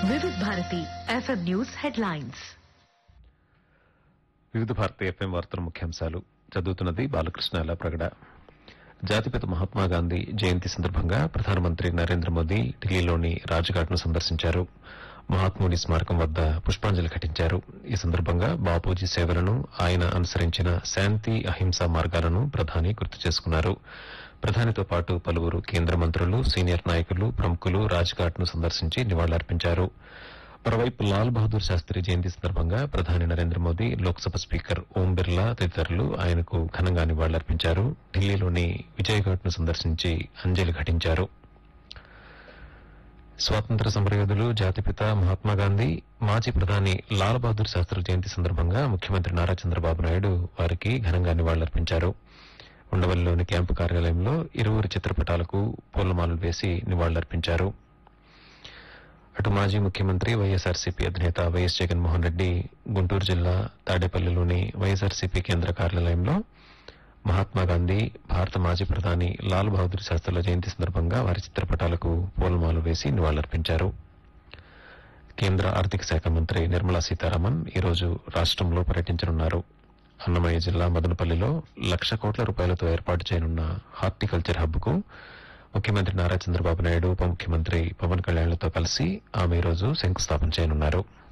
వివిధ Bharati FM news headlines వివిధ Bharati FM వార్తల ముఖ్యాంశాలు చదువుతున్నది బాలకృష్ణ ప్రగడ జాతిపిత మహాత్మా గాంధీ జయంతి సందర్భంగా ప్రధానమంత్రి నరేంద్ర మోదీ ఢిల్లీలోని రాజ్ఘాట్ను సందర్శించారు మహాత్ముడి స్మారకం వద్ద పుష్పాంజలి ఘటించారు ఈ సందర్భంగా బాపూజీ సేవలను ఆయన అనుసరించిన శాంతి అహింసా మార్గాలను ప్రధాని గుర్తు చేసుకున్నారు ప్రధానితో పాటు పలువురు కేంద్ర మంత్రులు సీనియర్ నాయకులు ప్రముఖులు రాజ్ఘాట్ను సందర్శించి నివాళులర్పించారు మరోవైపు లాల్ బహదూర్ శాస్త్రి జయంతి సందర్భంగా ప్రధాని నరేంద్ర మోదీ లోక్సభ స్పీకర్ ఓం బిర్లా తదితరులు ఆయనకు ఘనంగా నివాళులర్పించారు ఢిల్లీలోని విజయఘాట్ ను సందర్శించి అంజలి ఘటించారు స్వాతంత్ర సమరయోధులు జాతిపిత మహాత్మా గాంధీ మాజీ ప్రధాని లాల్ బహదూర్ శాస్త్రి జయంతి సందర్భంగా ముఖ్యమంత్రి నారా చంద్రబాబు నాయుడు వారికి ఘనంగా నివాళులర్పించారు ఉండవల్లిలోని క్యాంపు కార్యాలయంలో ఇరువురి చిత్రపటాలకు పూలమాలలు వేసి నివాళులర్పించారు అటు మాజీ ముఖ్యమంత్రి వైఎస్ఆర్సీపీ అధినేత వైఎస్ జగన్మోహన్ రెడ్డి గుంటూరు జిల్లా తాడేపల్లిలోని వైఎస్ఆర్సీపీ కేంద్ర కార్యాలయంలో మహాత్మా గాంధీ భారత మాజీ ప్రధాని లాల్ బహదూర్ శాస్త్రుల జయంతి సందర్భంగా వారి చిత్రపటాలకు పూలమాలలు వేసి నివాళులర్పించారు కేంద్ర ఆర్థిక శాఖ మంత్రి నిర్మలా సీతారామన్ ఈరోజు రాష్ట్రంలో పర్యటించనున్నారు అన్నమయ్య జిల్లా మదనపల్లిలో లక్ష కోట్ల రూపాయలతో ఏర్పాటు చేయనున్న హార్టికల్చర్ హబ్ కు ముఖ్యమంత్రి నారా చంద్రబాబు నాయుడు ఉప ముఖ్యమంత్రి పవన్ కళ్యాణ్లతో కలిసి ఆమె ఈరోజు శంకుస్థాపన చేయనున్నారు